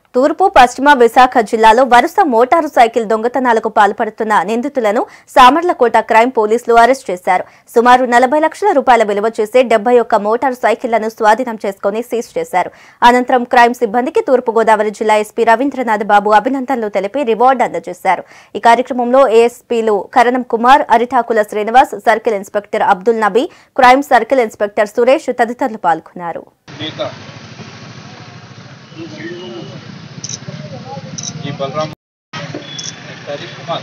తూర్పు పశ్చిమ విశాఖ జిల్లాలో వరుస మోటారు సైకిల్ దొంగతనాలకు పాల్పడుతున్న నిందితులను సామర్లకోట క్రైమ్ పోలీసులు అరెస్ట్ చేశారు సుమారు నలభై లక్షల రూపాయల విలువ చేసే డెబ్బై ఒక్క మోటారు సైకిళ్లను స్వాధీనం చేసుకుని సీజ్ చేశారు అనంతరం క్రైమ్ సిబ్బందికి తూర్పుగోదావరి జిల్లా ఎస్పీ రవీంద్రనాథ్ బాబు అభినందనలు తెలిపి రివార్డు అందజేశారు ఈ కార్యక్రమంలో ఏఎస్పీలు Karanam Kumar Aritakula Srinivas circle inspector Abdul Nabi crime circle inspector Suresh తదితరులు పాల్గొన్నారు గీత ఈ బలరాం సతీష్ కుమార్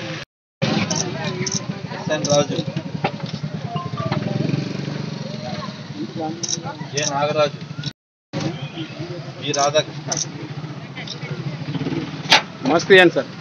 ఎస్ఎన్ రాజు ఏ నాగరాజు ఈ రాధాకృష్ణ మస్తు ఇవ్వండి సార్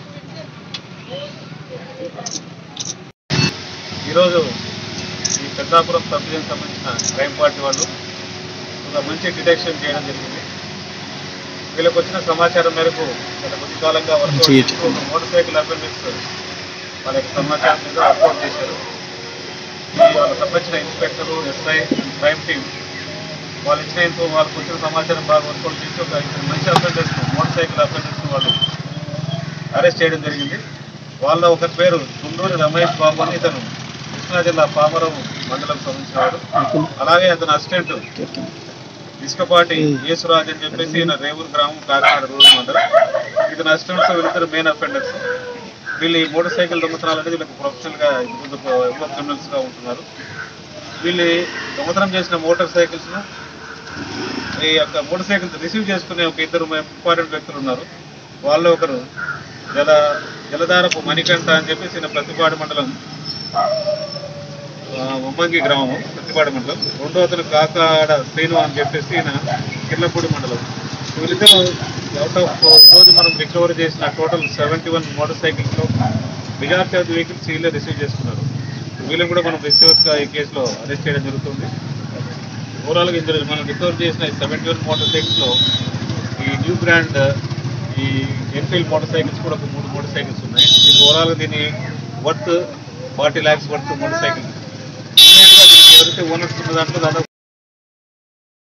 ఈరోజు ఈ పెద్దాపురం సబ్ డివిజన్ సంబంధించిన క్రైమ్ పార్టీ వాళ్ళు ఒక మంచి డిటెక్షన్ చేయడం జరిగింది వీళ్ళకి వచ్చిన సమాచారం మేరకు గత కొద్ది కాలంగా వర్కౌట్ చేస్తూ ఒక మోటార్ సైకిల్ అఫెండెన్స్ వాళ్ళ యొక్క సమాచారం మీద వర్కౌట్ చేశారు ఈ వాళ్ళకి సంబంధించిన ఇన్స్పెక్టరు ఎస్ఐ క్రైమ్ టీమ్ వాళ్ళు ఇచ్చిన info, వాళ్ళకి వచ్చిన సమాచారం బాగా వర్కౌట్ చేసి ఒక ఇద్దరు మంచి అఫెండర్స్ మోటార్ సైకిల్ అఫెండర్స్ వాళ్ళు అరెస్ట్ చేయడం జరిగింది వాళ్ళ ఒకరి పేరు తుండూరి రమేష్ బాబు అని ఇతను కృష్ణా జిల్లా పామరం మండలం సంబంధించినవాడు అలాగే అతని అసిస్టెంట్ ఇసుకపాటి యేసురాజ్ అని చెప్పేసి ఈయన రేవూరు గ్రామం కాకినాడ రూరల్ మండలం ఇతని అసిస్టెంట్స్ వీళ్ళిద్దరు మెయిన్ అఫెండర్స్ వీళ్ళు ఈ మోటార్ సైకిల్ దొంగతనాలు అనేది వీళ్ళకి ప్రొఫెషనల్ గా యువ క్రిమినల్స్ గా ఉంటున్నారు వీళ్ళు దొంగతనం చేసిన మోటార్ సైకిల్స్ ను ఈ యొక్క మోటార్ సైకిల్స్ రిసీవ్ చేసుకునే ఒక ఇద్దరు ఇంపార్టెంట్ వ్యక్తులు ఉన్నారు వాళ్ళు ఒకరు జల జలధారపు మణికంఠ అని చెప్పేసి ఈయన ప్రతిపాడు మండలం ఆ, ఉమ్మంగి గ్రామం ప్రతిపాడు మండలం రెండో అతను కాకాడ శ్రీను అని చెప్పేసి ఈయన కిర్లపూడి మండలం వీళ్ళిద్దరు అవుట్ ఆఫ్ ఈరోజు మనం రికవర్ చేసిన టోటల్ సెవెంటీ వన్ మోటార్ సైకిల్స్లో మెజార్టీ ఆఫ్ ది వెహికల్స్ వీళ్ళే రిసీవ్ చేసుకున్నారు వీళ్ళని కూడా మనం రిసీవర్స్గా ఈ కేసులో అరెస్ట్ చేయడం జరుగుతుంది ఓవరాల్గా ఇందులో మనం రికవర్ చేసిన సెవెంటీ వన్ మోటార్ సైకిల్స్లో ఈ న్యూ బ్రాండ్ ఈ ఎన్ఫీల్డ్ మోటార్ సైకిల్స్ కూడా ఒక మూడు మోటార్ సైకిల్స్ ఉన్నాయి దీని ఓవరాల్గా దీని worth forty lakhs worth motor cycle ఇమ్మీడియట్గా దీనికి ఎవరైతే ఓనర్స్ ఉన్న దాంట్లో దాదాపు